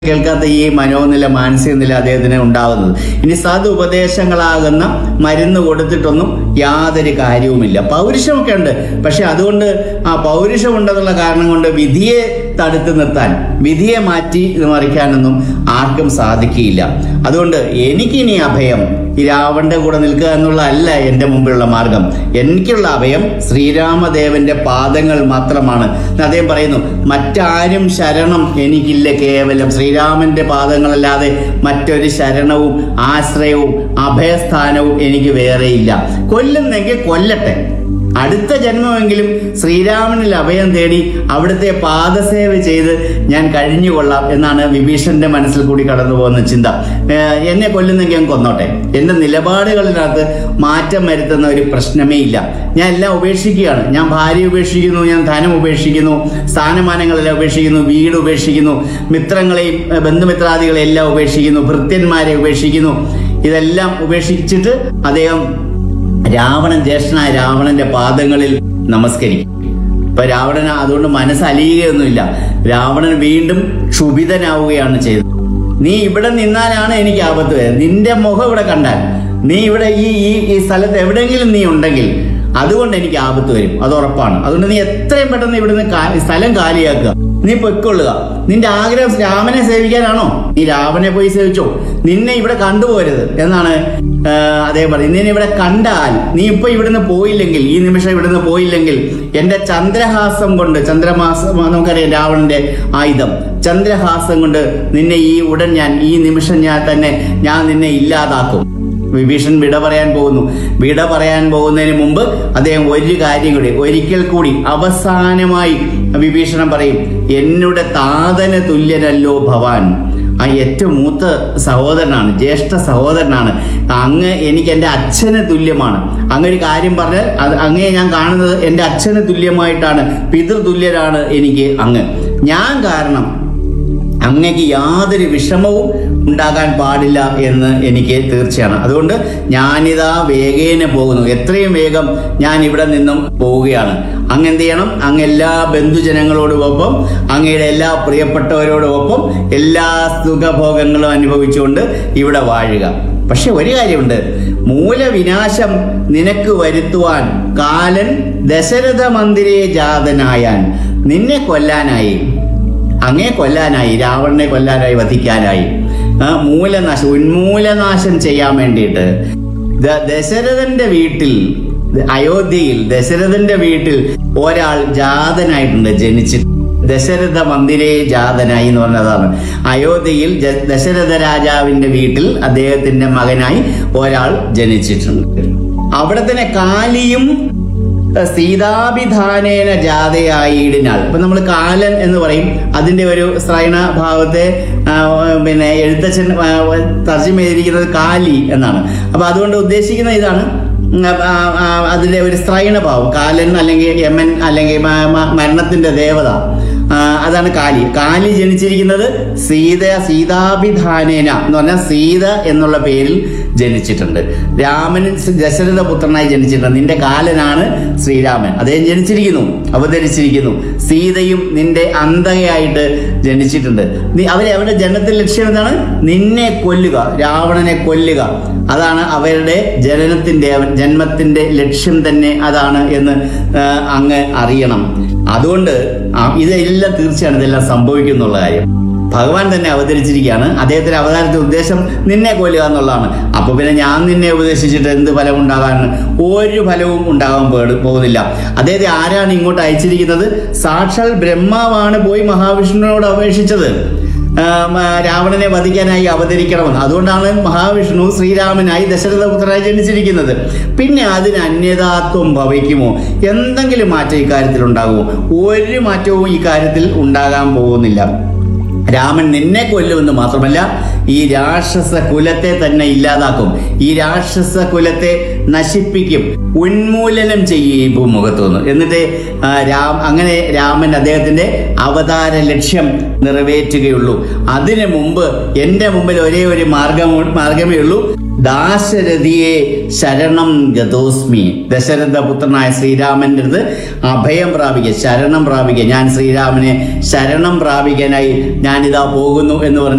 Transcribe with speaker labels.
Speaker 1: കേൾക്കാത്ത ഈ മനോനില മാനസിക നില അദ്ദേഹത്തിന് ഉണ്ടാകുന്നത് ഇനി സത് ഉപദേശങ്ങളാകുന്ന മരുന്ന് കൊടുത്തിട്ടൊന്നും യാതൊരു കാര്യവുമില്ല പൗരുഷമൊക്കെ ഉണ്ട് പക്ഷെ അതുകൊണ്ട് ആ പൗരുഷം ഉണ്ടെന്നുള്ള കാരണം കൊണ്ട് വിധിയെ തടുത്തു നിർത്താൻ വിധിയെ മാറ്റി മറിക്കാനൊന്നും ആർക്കും സാധിക്കുകയില്ല അതുകൊണ്ട് എനിക്കിനി അഭയം ഈ രാവണന്റെ കൂടെ നിൽക്കുക എന്നുള്ളതല്ല എൻ്റെ മുമ്പിലുള്ള മാർഗം എനിക്കുള്ള അഭയം ശ്രീരാമദേവന്റെ പാദങ്ങൾ മാത്രമാണ് എന്ന് അദ്ദേഹം പറയുന്നു മറ്റാരും ശരണം എനിക്കില്ല കേവലം ശ്രീരാമന്റെ പാദങ്ങളല്ലാതെ മറ്റൊരു ശരണവും ആശ്രയവും അഭയസ്ഥാനവും എനിക്ക് വേറെയില്ല കൊല്ലുന്നെങ്കിൽ കൊല്ലട്ടെ അടുത്ത ജന്മമെങ്കിലും ശ്രീരാമനിൽ അഭയം തേടി അവിടുത്തെ പാദസേവ ചെയ്ത് ഞാൻ കഴിഞ്ഞുകൊള്ളാം എന്നാണ് വിഭീഷണന്റെ മനസ്സിൽ കൂടി കടന്നു പോകുന്ന ചിന്ത ഏഹ് എന്നെ കൊല്ലുന്നെങ്കിൽ ഞാൻ കൊന്നോട്ടെ എന്റെ നിലപാടുകളിനകത്ത് മാറ്റം വരുത്തുന്ന ഒരു പ്രശ്നമേ ഇല്ല ഞാൻ എല്ലാം ഉപേക്ഷിക്കുകയാണ് ഞാൻ ഭാര്യ ഉപേക്ഷിക്കുന്നു ഞാൻ ധനം ഉപേക്ഷിക്കുന്നു സ്ഥാനമാനങ്ങളെല്ലാം ഉപേക്ഷിക്കുന്നു വീട് ഉപേക്ഷിക്കുന്നു മിത്രങ്ങളെയും ഏഹ് ബന്ധുമിത്രാദികളെയും എല്ലാം ഉപേക്ഷിക്കുന്നു ഭൃത്യന്മാരെ ഉപേക്ഷിക്കുന്നു ഇതെല്ലാം ഉപേക്ഷിച്ചിട്ട് അദ്ദേഹം രാവണൻ ജ്യേഷ്ഠനായ രാവണന്റെ പാദങ്ങളിൽ നമസ്കരിക്കും ഇപ്പൊ രാവണൻ അതുകൊണ്ട് മനസ്സലിയുകയൊന്നുമില്ല രാവണൻ വീണ്ടും ക്ഷുഭിതനാവുകയാണ് ചെയ്തത് നീ ഇവിടെ നിന്നാലാണ് എനിക്ക് ആപത്ത് വരുന്നത് നിന്റെ മുഖം ഇവിടെ കണ്ടാൽ നീ ഇവിടെ ഈ ഈ ഈ സ്ഥലത്ത് എവിടെയെങ്കിലും നീ ഉണ്ടെങ്കിൽ അതുകൊണ്ട് എനിക്ക് ആപത്ത് വരും അത് ഉറപ്പാണ് അതുകൊണ്ട് നീ എത്രയും പെട്ടെന്ന് ഇവിടുന്ന് കാ- സ്ഥലം കാലിയാക്കുക നീ പൊയ്ക്കൊള്ളുക നിന്റെ ആഗ്രഹം രാമനെ സേവിക്കാനാണോ നീ രാവനെ പോയി സേവിച്ചോ നിന്നെ ഇവിടെ കണ്ടുപോരുത് എന്നാണ് ആ, അദ്ദേഹം പറയുന്നത് നിന്നെ ഇവിടെ കണ്ടാൽ നീ ഇപ്പൊ ഇവിടുന്ന് പോയില്ലെങ്കിൽ ഈ നിമിഷം ഇവിടുന്ന് പോയില്ലെങ്കിൽ എന്റെ ചന്ദ്രഹാസം കൊണ്ട് ചന്ദ്രമാസം നമുക്കറിയാം രാവണന്റെ ആയുധം ചന്ദ്രഹാസം കൊണ്ട് നിന്നെ ഈ ഉടൻ ഞാൻ ഈ നിമിഷം ഞാൻ തന്നെ ഞാൻ നിന്നെ ഇല്ലാതാക്കും വിഭീഷൺ വിട പറയാൻ പോകുന്നു വിട പറയാൻ പോകുന്നതിന് മുമ്പ് അദ്ദേഹം ഒരു കാര്യം കൂടി ഒരിക്കൽ കൂടി അവസാനമായി വിഭീഷണൻ പറയും എന്നുടെ താതന തുല്യനല്ലോ ഭവാൻ ആ ഏറ്റവും മൂത്ത സഹോദരനാണ് ജ്യേഷ്ഠ സഹോദരനാണ് അങ്ങ് എനിക്ക് എൻ്റെ അച്ഛന് തുല്യമാണ് അങ്ങ് ഒരു കാര്യം പറഞ്ഞാൽ അത് അങ്ങയെ ഞാൻ കാണുന്നത് എൻ്റെ അച്ഛന് തുല്യമായിട്ടാണ് പിതൃതുല്യരാണ് എനിക്ക് അങ്ങ് ഞാൻ കാരണം അങ്ങക്ക് യാതൊരു വിഷമവും ഉണ്ടാകാൻ പാടില്ല എന്ന് എനിക്ക് തീർച്ചയാണ് അതുകൊണ്ട് ഞാനിതാ വേഗേന പോകുന്നു എത്രയും വേഗം ഞാൻ ഇവിടെ നിന്നും പോവുകയാണ് അങ്ങ് എന്ത് ചെയ്യണം അങ്ങ് എല്ലാ ബന്ധുജനങ്ങളോടുമൊപ്പം അങ്ങയുടെ എല്ലാ പ്രിയപ്പെട്ടവരോടൊപ്പം എല്ലാ സുഖഭോഗങ്ങളും അനുഭവിച്ചുകൊണ്ട് ഇവിടെ വാഴുക പക്ഷെ ഒരു കാര്യമുണ്ട് മൂലവിനാശം നിനക്ക് വരുത്തുവാൻ കാലൻ ദശരഥ മന്ദിരേ ജാതനായാൻ നിന്നെ കൊല്ലാനായി അങ്ങേ കൊല്ലാനായി രാവണനെ കൊല്ലാനായി വധിക്കാനായി ആ, മൂലനാശം ഉന്മൂലനാശം ചെയ്യാൻ വേണ്ടിയിട്ട് ദ- ദശരഥന്റെ വീട്ടിൽ അയോധ്യയിൽ ദശരഥന്റെ വീട്ടിൽ ഒരാൾ ജാതനായിട്ടുണ്ട് ജനിച്ചിട്ട് ദശരഥ മന്ദിരേ ജാതനായി എന്ന് പറഞ്ഞതാണ് അയോധ്യയിൽ ജ- ദശരഥ രാജാവിന്റെ വീട്ടിൽ അദ്ദേഹത്തിന്റെ മകനായി ഒരാൾ ജനിച്ചിട്ടുണ്ട് അവിടെ തന്നെ കാലിയും സീതാഭിധാനേന ജാതയായിടിനാൾ ഇപ്പൊ നമ്മൾ കാലൻ എന്ന് പറയും അതിന്റെ ഒരു ശ്രൈണ ഭാവത്തെ ആ, പിന്നെ എഴുത്തച്ഛൻ ആ, തർജ്ജമ ചെയ്തിരിക്കുന്നത് കാലി എന്നാണ് അപ്പൊ അതുകൊണ്ട് ഉദ്ദേശിക്കുന്ന ഇതാണ് ഉം, ആ, ആ, അതിന്റെ ഒരു സ്ത്രൈണ ഭാവം കാലൻ അല്ലെങ്കിൽ യമൻ അല്ലെങ്കിൽ മ- മ- മരണത്തിന്റെ ദേവത ആ, അതാണ് കാലി കാലി ജനിച്ചിരിക്കുന്നത് സീത സീതാഭിധാനേന എന്ന് പറഞ്ഞാൽ സീത എന്നുള്ള പേരിൽ ജനിച്ചിട്ടുണ്ട് രാമൻ ദശരഥ പുത്രനായി ജനിച്ചിട്ടുണ്ട് നിന്റെ കാലനാണ് ശ്രീരാമൻ അദ്ദേഹം ജനിച്ചിരിക്കുന്നു അവതരിച്ചിരിക്കുന്നു സീതയും നിന്റെ അന്തകയായിട്ട് ജനിച്ചിട്ടുണ്ട് നീ അവരെ അവരുടെ ജനനത്തിൽ ലക്ഷ്യം എന്താണ് നിന്നെ കൊല്ലുക രാവണനെ കൊല്ലുക അതാണ് അവരുടെ ജനനത്തിന്റെ അവ- ജന്മത്തിന്റെ ലക്ഷ്യം തന്നെ അതാണ് എന്ന് ആ, അങ്ങ് അറിയണം അതുകൊണ്ട് ആ, ഇതെല്ലാം തീർച്ചയാണ് ഇതെല്ലാം സംഭവിക്കും എന്നുള്ള കാര്യം ഭഗവാൻ തന്നെ അവതരിച്ചിരിക്കുകയാണ് അദ്ദേഹത്തിന്റെ അവതാരത്തിന്റെ ഉദ്ദേശം നിന്നെ കൊല്ലുക എന്നുള്ളതാണ് അപ്പൊ പിന്നെ ഞാൻ നിന്നെ ഉപദേശിച്ചിട്ട് എന്ത് ഫലം ഉണ്ടാകാൻ ഒരു ഫലവും ഉണ്ടാകാൻ പോ- പോകുന്നില്ല അദ്ദേഹത്തെ ആരാണ് ഇങ്ങോട്ട് അയച്ചിരിക്കുന്നത് സാക്ഷാൽ ബ്രഹ്മാവാണ് പോയി മഹാവിഷ്ണുവിനോട് അപേക്ഷിച്ചത് ആ, മ, രാവണനെ വധിക്കാനായി അവതരിക്കണമെന്ന് അതുകൊണ്ടാണ് മഹാവിഷ്ണു ശ്രീരാമനായി ദശരഥപുത്രനായി ജനിച്ചിരിക്കുന്നത് പിന്നെ അതിന് അന്യതാത്വം ഭവിക്കുമോ എന്തെങ്കിലും മാറ്റം ഇക്കാര്യത്തിൽ ഉണ്ടാകുമോ ഒരു മാറ്റവും ഇക്കാര്യത്തിൽ ഉണ്ടാകാൻ പോകുന്നില്ല രാമൻ നിന്നെ കൊല്ലുമെന്ന് മാത്രമല്ല ഈ രാക്ഷസ കുലത്തെ തന്നെ ഇല്ലാതാക്കും ഈ രാക്ഷസ കുലത്തെ നശിപ്പിക്കും ഉന്മൂലനം ചെയ്യും ഈ ഭൂമുഖത്തു നിന്ന് എന്നിട്ട് ആ, രാം അങ്ങനെ രാമൻ അദ്ദേഹത്തിന്റെ അവതാര ലക്ഷ്യം നിറവേറ്റുകയുള്ളൂ അതിനു മുമ്പ് എന്റെ മുമ്പിൽ ഒരേ ഒരു മാർഗം മാർഗമേ ഉള്ളൂ ദാശരഥിയെ ശരണം ഗതോസ്മി ദശരഥ പുത്രനായ ശ്രീരാമന്റെ അടുത്ത് അഭയം പ്രാപിക്കുക ശരണം പ്രാപിക്കുക ഞാൻ ശ്രീരാമനെ ശരണം പ്രാപിക്കാനായി ഞാനിതാ പോകുന്നു എന്ന് പറഞ്ഞ്